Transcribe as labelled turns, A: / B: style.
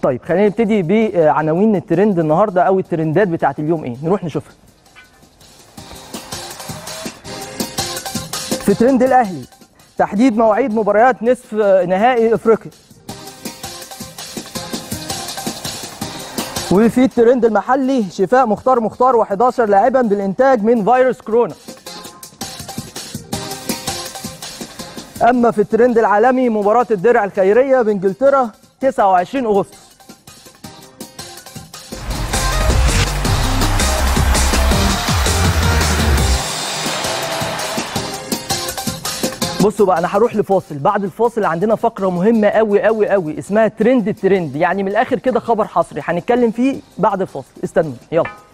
A: طيب خلينا نبتدي بعناوين الترند النهارده او الترندات بتاعت اليوم ايه نروح نشوفها في ترند الاهلي تحديد مواعيد مباريات نصف نهائي افريقيا وفي الترند المحلي شفاء مختار مختار و11 لاعبا بالانتاج من فيروس كورونا اما في الترند العالمي مباراه الدرع الخيريه بانجلترا 29 اغسطس بصوا بقى انا هروح لفاصل بعد الفاصل عندنا فقره مهمه قوي قوي قوي اسمها ترند الترند يعني من الاخر كده خبر حصري هنتكلم فيه بعد الفاصل استنوا يلا